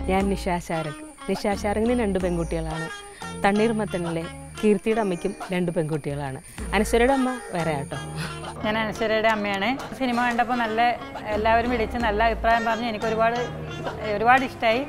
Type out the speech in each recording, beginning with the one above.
ഞാൻ നിഷാ ശാരംഗ് നിഷാ ശാരംഗിന് രണ്ട് പെൺകുട്ടികളാണ് തണ്ണീർമത്തനിലെ കീർത്തിയുടെ അമ്മയ്ക്കും രണ്ട് പെൺകുട്ടികളാണ് അനശ്വരയുടെ അമ്മ വേറെ ആട്ടോ ഞാൻ അനശ്വരയുടെ അമ്മയാണ് സിനിമ കണ്ടപ്പോൾ നല്ല എല്ലാവരും വിളിച്ച് നല്ല അഭിപ്രായം പറഞ്ഞു എനിക്ക് ഒരുപാട് ഒരുപാട് ഇഷ്ടമായി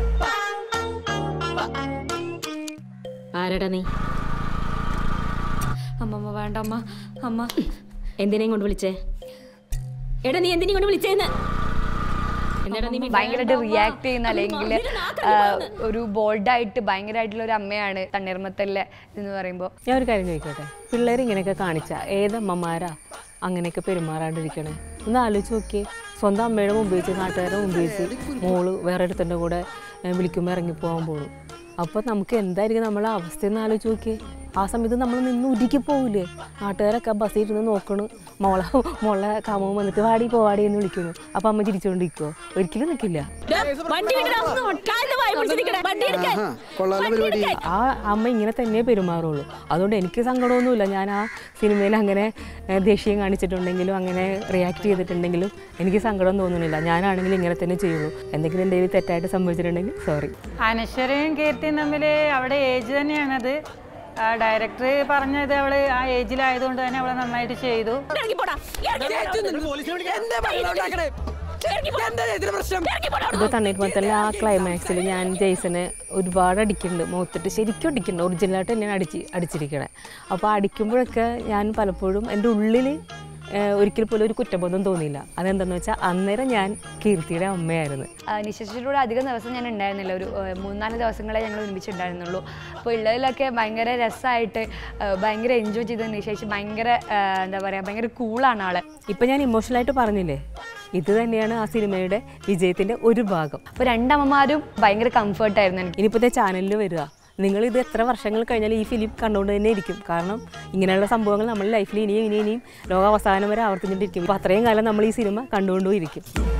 ആരടാ നീ അമ്മമ്മ വേണ്ട അമ്മ അമ്മ എന്തിനേം കൊണ്ട് വിളിച്ചേ എടാ നീ എന്തിനേം കൊണ്ട് വിളിച്ചേന്ന് എന്താടാ നീ മിണ്ടാതെ ഭയങ്കരമായിട്ട് അമ്മ, റിയാക്ട് ചെയ്യുന്ന അമ്മ, അല്ലെങ്കിൽ അമ്മയുടെ നാക്കല്ല് പോന്ന്. ഒരു ബോൾഡായിട്ട് ഭയങ്കരമായിട്ടുള്ള ഒരു അമ്മയാണ് തണ്ണീർമത്തല്ലേ എന്ന് പറയുമ്പോൾ ഞാൻ ഒരു കാര്യം ചോദിക്കട്ടെ പിള്ളേർ ഇങ്ങനെയൊക്കെ കാണിച്ച ഏതമ്മമാരാ അങ്ങനെയൊക്കെ പെരുമാറാണ്ടിരിക്കണേ ഒന്ന് ആലോചിച്ച് നോക്കിയേ സ്വന്തം അമ്മയുടെ മുമ്പ് വെച്ച് നാട്ടുകാരുടെ മുമ്പ് വെച്ച് മോള് വേറെ ഒരുത്തൻ്റെ കൂടെ ഏഹ്, വിളിക്കുമ്പോൾ ഇറങ്ങിപ്പോകാൻ പോണു അപ്പോൾ നമുക്ക് എന്തായിരിക്കും നമ്മളെ അവസ്ഥയെന്ന് ആലോചിച്ച് നോക്കിയേ ആ സമയത്ത് നമ്മൾ നിന്ന് ഉരുക്കി പോവില്ലേ നാട്ടുകാരൊക്കെ ബസ്സിൽ ഇരുന്ന് നോക്കണു മോളെ മോളെ കാമവും വന്നിട്ട് വാടി പോവാടി എന്ന് വിളിക്കുന്നു അപ്പം അമ്മ ചിരിച്ചുകൊണ്ടിരിക്കുമോ ഒരിക്കലും നിൽക്കില്ല ഡാ, വണ്ടി എടുക്കടാ. കാലിന്റെ വായ പിടിച്ചിരിക്കണേ. വണ്ടി എടുക്കാൻ. കൊള്ളാല പരിപാടി ആ അമ്മ ഇങ്ങനെ തന്നെ പെരുമാറുള്ളൂ അതുകൊണ്ട് എനിക്ക് സങ്കടമൊന്നുമില്ല ഞാൻ ആ സിനിമയിൽ അങ്ങനെ ഏഹ്, ദേഷ്യം കാണിച്ചിട്ടുണ്ടെങ്കിലും അങ്ങനെ റിയാക്ട് ചെയ്തിട്ടുണ്ടെങ്കിലും എനിക്ക് സങ്കടം തോന്നുന്നില്ല ഞാനാണെങ്കിലും ഇങ്ങനെ തന്നെ ചെയ്യുള്ളൂ എന്തെങ്കിലും എൻ്റെ കയ്യിൽ തെറ്റായിട്ട് സംഭവിച്ചിട്ടുണ്ടെങ്കിൽ സോറി അനശ്വരയും കീർത്തിയും തമ്മിൽ അവിടെ ഏജ് തന്നെയാണത് ഡയറക്ടർ പറഞ്ഞത് അവള് ആ ഏജിലായതുകൊണ്ട് തന്നെ അവളെ നന്നായിട്ട് ചെയ്തു ഇറങ്ങി പോടാ. ഇറങ്ങി ഇത് തണ്ണീർമത്തല്ല ആ ക്ലൈമാക്സിൽ ഞാൻ ജെയ്സനെ ഒരുപാട് അടിക്കുന്നുണ്ട് മുഖത്തിട്ട് ശരിക്കും അടിക്കുന്നുണ്ട് ഒറിജിനലായിട്ട് തന്നെയാണ് അടിച്ച് അടിച്ചിരിക്കണേ അപ്പോൾ അടിക്കുമ്പോഴൊക്കെ ഞാൻ പലപ്പോഴും എൻ്റെ ഉള്ളിൽ ഒരിക്കൽ പോലും ഒരു കുറ്റബോധം തോന്നിയില്ല അതെന്താണെന്ന് വെച്ചാൽ അന്നേരം ഞാൻ കീർത്തിയുടെ അമ്മയായിരുന്നു നിശേഷിലൂടെ അധികം ദിവസം ഞാൻ ഉണ്ടായിരുന്നില്ല ഒരു ആ, മൂന്നാല് ദിവസങ്ങളെ ഞങ്ങൾ ഒരുമിച്ചുണ്ടായിരുന്നുള്ളൂ അപ്പോൾ ഉള്ളതിലൊക്കെ ഭയങ്കര രസമായിട്ട് ആ, ഭയങ്കര എൻജോയ് ചെയ്ത നിശേഷി ഭയങ്കര ആ, എന്താ പറയുക ഭയങ്കര കൂളാണ് ആള് ഇപ്പം ഞാൻ ഇമോഷണലായിട്ട് പറഞ്ഞില്ലേ ഇത് തന്നെയാണ് ആ സിനിമയുടെ വിജയത്തിൻ്റെ ഒരു ഭാഗം അപ്പോൾ രണ്ടമ്മമാരും ഭയങ്കര കംഫർട്ടായിരുന്നു എനിക്ക് ഇനിയിപ്പോഴത്തെ ചാനലിൽ വരിക നിങ്ങൾ ഇത് എത്ര വർഷങ്ങൾ കഴിഞ്ഞാൽ ഈ ഫിലിം കണ്ടുകൊണ്ട് തന്നെ ഇരിക്കും കാരണം ഇങ്ങനെയുള്ള സംഭവങ്ങൾ നമ്മുടെ ലൈഫിൽ ഇനിയും ഇനിയും ഇനിയും ലോകാവസാനം വരെ ആവർത്തിച്ചിട്ടിരിക്കും അപ്പോൾ അത്രയും കാലം നമ്മൾ ഈ സിനിമ കണ്ടുകൊണ്ടും ഇരിക്കും